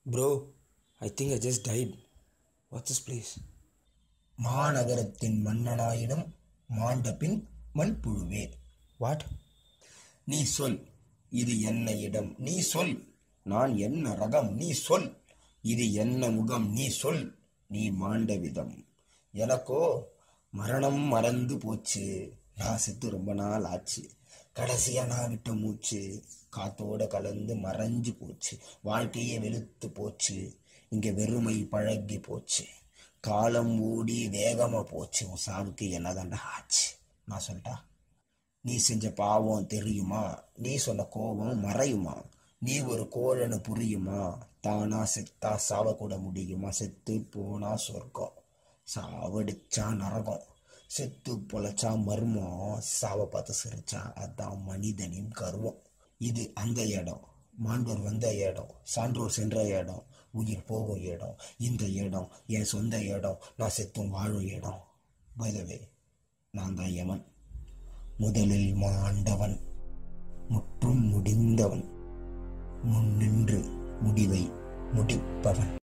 Bro, I think I just died. What's this place? மாநகரத்தின் மன்னனாயினும் மாண்டபின் மண்புழுவே What? நீ சொல் இது என்ன இடம் நீ சொல் நான் என்ன ரகம் நீ சொல் இது என்ன முகம் நீ சொல் நீ மாண்ட விதம் எனக்கோ மரணம் மறந்து போச்சு நான் செத்து ரொம்ப நாள் ஆச்சு கடைசியா நான் விட்ட மூச்சு காத்தோட கலந்து மறைஞ்சு போச்சு வாழ்க்கையே வெளுத்து போச்சு இங்க வெறுமை பழகி போச்சு காலம் ஓடி வேகமா போச்சு உன் சாவுக்கு என்னதாண்டா ஆச்சு நான் சொல்லிட்டா நீ செஞ்ச பாவம் தெரியுமா நீ சொன்ன கோபம் மறையுமா நீ ஒரு கோழனு புரியுமா தானா செத்தா சாவக்கூட முடியுமா செத்து போனா சொர்க்கம் சாவடிச்சா நரகம் செத்து பொழைச்சா மர்மம் சாவை பார்த்து சிரிச்சா அதான் மனிதனின் கர்வம் இது அந்த இடம் மாண்டோர் வந்த இடம் சான்றோர் சென்ற இடம் உயிர் போகும் இடம் இந்த இடம் என் சொந்த இடம் நான் செத்தும் வாழும் இடம் பைதவே நான் தான் யமன் முதலில் மாண்டவன் முற்றும் முடிந்தவன் முன்னின்று முடிவை முடிப்பவன்